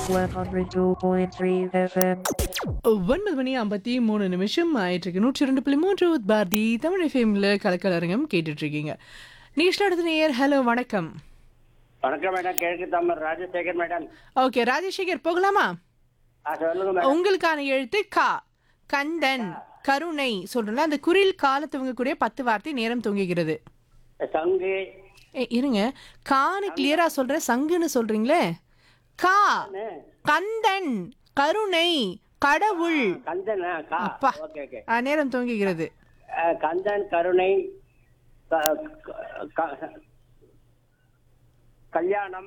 102.3 FM. ஒன்பது மணி ஐம்பத்தி மூணு நிமிஷம் ஆயிட்டு இருக்கு நூற்றி ரெண்டு புள்ளி மூன்று பாரதி தமிழ் ஃபேமில் கலக்கலரங்கம் கேட்டுட்டு இருக்கீங்க நிகழ்ச்சியில் அடுத்த நேயர் ஹலோ வணக்கம் வணக்கம் மேடம் கிழக்கு தமிழ் ராஜசேகர் மேடம் ஓகே ராஜசேகர் போகலாமா ஆ சொல்லுங்க மேடம் உங்களுக்கான எழுத்து கா கந்தன் கருணை சொல்றோம்ல அந்த குரில் கால துவங்கக்கூடிய பத்து வார்த்தை நேரம் துவங்குகிறது சங்கு ஏ இருங்க கான்னு கிளியரா சொல்றேன் சங்குன்னு சொல்றீங்களே கா கந்தன் கருணை கடவுள் கந்தன் ஆ, கா அப்பா. ஓகே ஓகே ஆ, நேரம் துவங்குகிறது ஆ, கந்தன் கருணை க- க- க- கல்யாணம்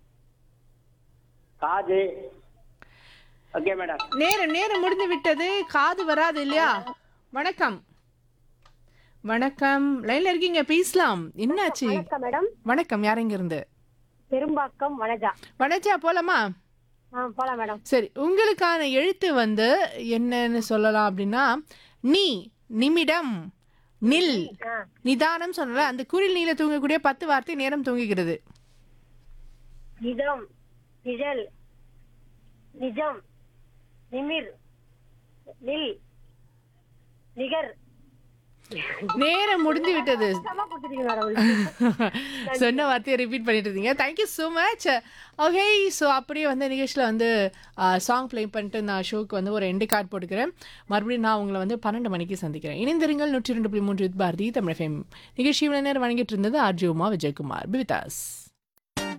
காது ஓகே மேடம் நேரம் நேரம் முடிந்து விட்டது காது வராது இல்லையா வணக்கம் வணக்கம் லைன்ல இருக்கீங்க பேசலாம் என்னாச்சு வணக்கம் மேடம் வணக்கம் யாருங்க இருந்து பெரும்பாக்கம் வனஜா வணச்சா போலாமா ஆ போலாம் மேடம் சரி உங்களுக்கான எழுத்து வந்து என்னன்னு சொல்லலாம் அப்படின்னா நீ நிமிடம் நில் ஆ நிதானம் சொல்லல அந்த குரில் நீல தூங்கக்கூடிய பத்து வார்த்தை நேரம் தூங்குகிறது நிஜம் நிழல் நிஜம் நிமிர் நில் நிகர் நேரம் முடிந்து விட்டது சுத்தமா கொடுத்துட்டீங்க மேடம் சொன்ன வார்த்தையை ரிப்பீட் பண்ணிட்டு இருந்தீங்க thank you so much okay so அப்படியே வந்து நிகழ்ச்சியில் வந்து சாங் ப்ளே பண்ணிட்டு நான் ஷோக்கு வந்து ஒரு எண்டு கார்டு போட்டுக்கிறேன் மறுபடியும் நான் உங்களை வந்து பன்னெண்டு மணிக்கு சந்திக்கிறேன் இணைந்திருங்கள் நூற்றி ரெண்டு புள்ளி மூன்று பாரதி தமிழ் ஃபேம் நிகழ்ச்சி இவ்வளோ நேரம் வணங்கிட்டு இருந்தது ஆர்ஜி உமா விஜயகுமார் பிவிதாஸ்